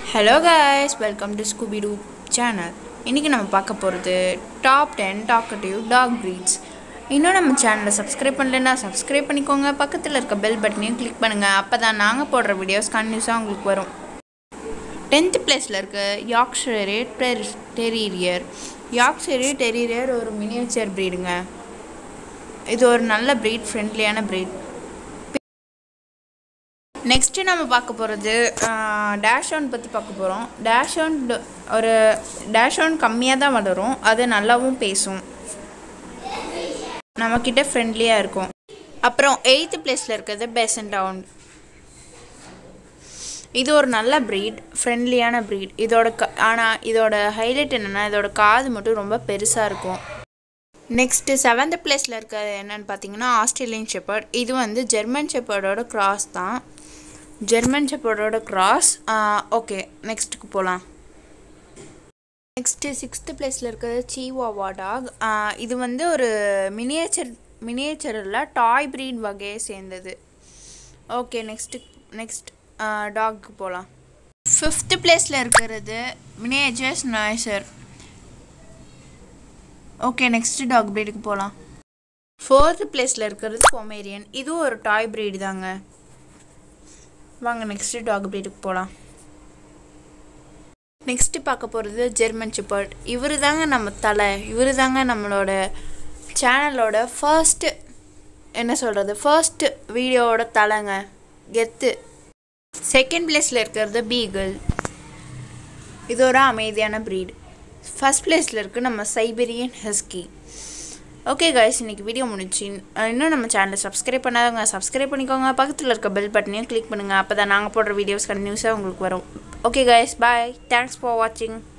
hello guys welcome to Scooby Doo channel இன்றைக்கி நம்ம பார்க்க போகிறது top ten talkative dog breeds இன்னும் நம்ம சேனலை சப்ஸ்கிரைப் பண்ணலைன்னா சப்ஸ்கிரைப் பண்ணிக்கோங்க பக்கத்தில் இருக்க பெல் பட்டனையும் கிளிக் பண்ணுங்கள் அப்போ தான் நாங்கள் போடுற வீடியோஸ் கன்யூஸாக உங்களுக்கு வரும் டென்த் பிளேஸில் இருக்க யாக்ஷரே டெரீரியர் யாக்ஷரே டெரீரியர் ஒரு மினியேச்சர் ப்ரீடுங்க இது ஒரு நல்ல ப்ரீட் ஃப்ரெண்ட்லியான ப்ரீட் நெக்ஸ்ட்டு நம்ம பார்க்க போகிறது டேஷ் ஒன் பற்றி பார்க்க போகிறோம் டேஷ் ஒன் ஒரு டேஷ் ஒன் கம்மியாக தான் வளரும் அது நல்லாவும் பேசும் நம்மக்கிட்ட ஃப்ரெண்ட்லியாக இருக்கும் அப்புறம் எயித்து பிளேஸில் இருக்கிறது பேசன் டவுன் இது ஒரு நல்ல ப்ரீட் ஃப்ரெண்ட்லியான ப்ரீட் இதோட க ஆனால் இதோட ஹைலைட் என்னென்னா இதோட காது மட்டும் ரொம்ப பெருசாக இருக்கும் நெக்ஸ்ட்டு செவன்த் பிளேஸில் இருக்கிறது என்னன்னு பார்த்தீங்கன்னா ஆஸ்திரேலியன் ஷெப்பர்ட் இது வந்து ஜெர்மன் ஷெப்பர்டோட கிராஸ் தான் ஜெர்மன் ஷெப்பர்டோட கிராஸ் ஓகே நெக்ஸ்ட்டுக்கு போகலாம் நெக்ஸ்ட்டு சிக்ஸ்த்து பிளேஸில் இருக்கிறது சீவாவா டாக் இது வந்து ஒரு மினியேச்சர் மினியேச்சரில் டாய் ப்ரீட் வகையை சேர்ந்தது ஓகே நெக்ஸ்ட்டு நெக்ஸ்ட் டாக்கு போகலாம் ஃபிஃப்த்து பிளேஸில் இருக்கிறது miniature schnauzer okay next dog ப்ரீடுக்கு போகலாம் ஃபோர்த்து பிளேஸில் இருக்கிறது பொமேரியன் இதுவும் ஒரு டாய் ப்ரீடு தாங்க வாங்க நெக்ஸ்ட்டு டாக் ப்ரீடுக்கு போகலாம் நெக்ஸ்ட்டு பார்க்க போகிறது ஜெர்மன் சிப்பர்ட் இவர் தாங்க நம்ம தலை இவர் தாங்க நம்மளோட சேனலோட ஃபர்ஸ்ட்டு என்ன சொல்கிறது ஃபர்ஸ்ட்டு வீடியோவோட தலைங்க கெத்து செகண்ட் பிளேஸில் இருக்கிறது பீகிள் இது ஒரு அமைதியான ப்ரீட் ஃபஸ்ட் பிளேஸில் இருக்குது நம்ம சைபீரியன் ஹஸ்கி ஓகே காய்ஸ் இன்றைக்கி வீடியோ முடிச்சு இன்னும் நம்ம சேனலை சப்ஸ்கிரைப் பண்ணாதவங்க சப்ஸ்கிரைப் பண்ணிக்கோங்க பக்கத்தில் இருக்க பெல் பட்டனையும் கிளிக் பண்ணுங்கள் அப்போ தான் நாங்கள் போடுற வீடியோஸ் கண்டினியூஸாக உங்களுக்கு வரும் okay guys bye thanks for வாட்சிங்